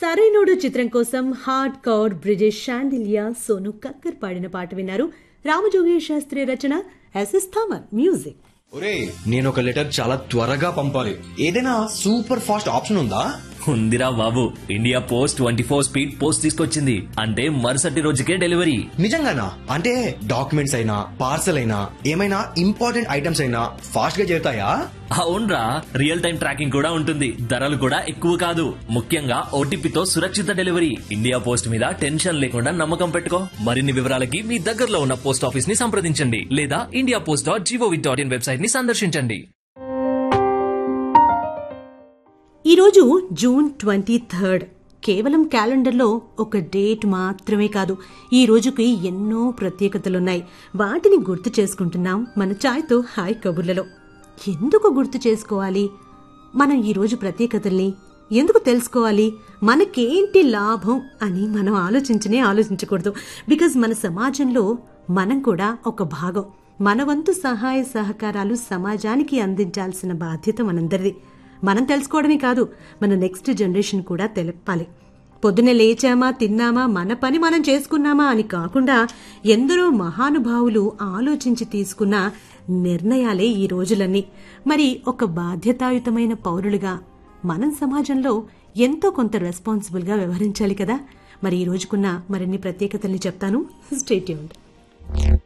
సరైనోడు చిత్రం కోసం హార్డ్ కౌర్ బ్రిజేష్ షాండిలియా సోను కక్కర్ పాడిన పాట విన్నారు రామజోగేష్ శాస్త్రి రచన ఎస్ఎస్ థామర్ మ్యూజిక్ ఒరే నేను ఒక లెటర్ చాలా త్వరగా పంపాలి ఏదైనా సూపర్ ఫాస్ట్ ఆప్షన్ ఉందా ఉందిరా బాబు India post twenty four speed post తీసుకొచ్చింది అంటే మరుసటి రోజుకే డెలివరీ నిజంగానా అంటే డాక్యుమెంట్స్ అయినా పార్సల్ అయినా ఏమైనా ఇంపార్టెంట్ ఐటమ్స్ అయినా ఫాస్ట్ గా చేరుతాయా అవునరా రియల్ టైం ట్రాకింగ్ కూడా ఉంటుంది ధరలు కూడా ఎక్కువ కాదు ముఖ్యంగా ఓటీపీతో సురక్షిత డెలివరీ ఇండియా పోస్ట్ మీద టెన్షన్ లేకుండా నమ్మకం పెట్టుకో మరిన్ని వివరాలకి మీ దగ్గరలో ఉన్న పోస్ట్ ఆఫీస్ ని సంప్రదించండి లేదా India post dot G O V dot in website ని సందర్శించండి ఈరోజు జూన్ ట్వంటీ థర్డ్ కేవలం క్యాలెండర్లో ఒక డేట్ మాత్రమే కాదు ఈ రోజుకి ఎన్నో ప్రత్యేకతలున్నాయి వాటిని గుర్తు చేసుకుంటున్నాం మన ఛాయ్తో హాయ్ కబుర్లలో ఎందుకు గుర్తు చేసుకోవాలి మనం ఈ రోజు ప్రత్యేకతల్ని ఎందుకు తెలుసుకోవాలి మనకేంటి లాభం అని మనం ఆలోచించనే ఆలోచించకూడదు బికాజ్ మన సమాజంలో మనం కూడా ఒక భాగం మన వంతు సహాయ సహకారాలు సమాజానికి అందించాల్సిన బాధ్యత మనందరిది మనం తెలుసుకోవడమే కాదు మన నెక్స్ట్ జనరేషన్ కూడా తెలపాలి పొద్దున్నే లేచామా తిన్నామా మన పని మనం చేసుకున్నామా అని కాకుండా ఎందరో మహానుభావులు ఆలోచించి తీసుకున్న నిర్ణయాలే ఈ రోజులన్నీ మరి ఒక బాధ్యతాయుతమైన పౌరులుగా మనం సమాజంలో ఎంతో కొంత రెస్పాన్సిబుల్గా వ్యవహరించాలి కదా మరి ఈ రోజుకున్న మరిన్ని ప్రత్యేకతల్ని చెప్తాను స్టేట్యూన్డ్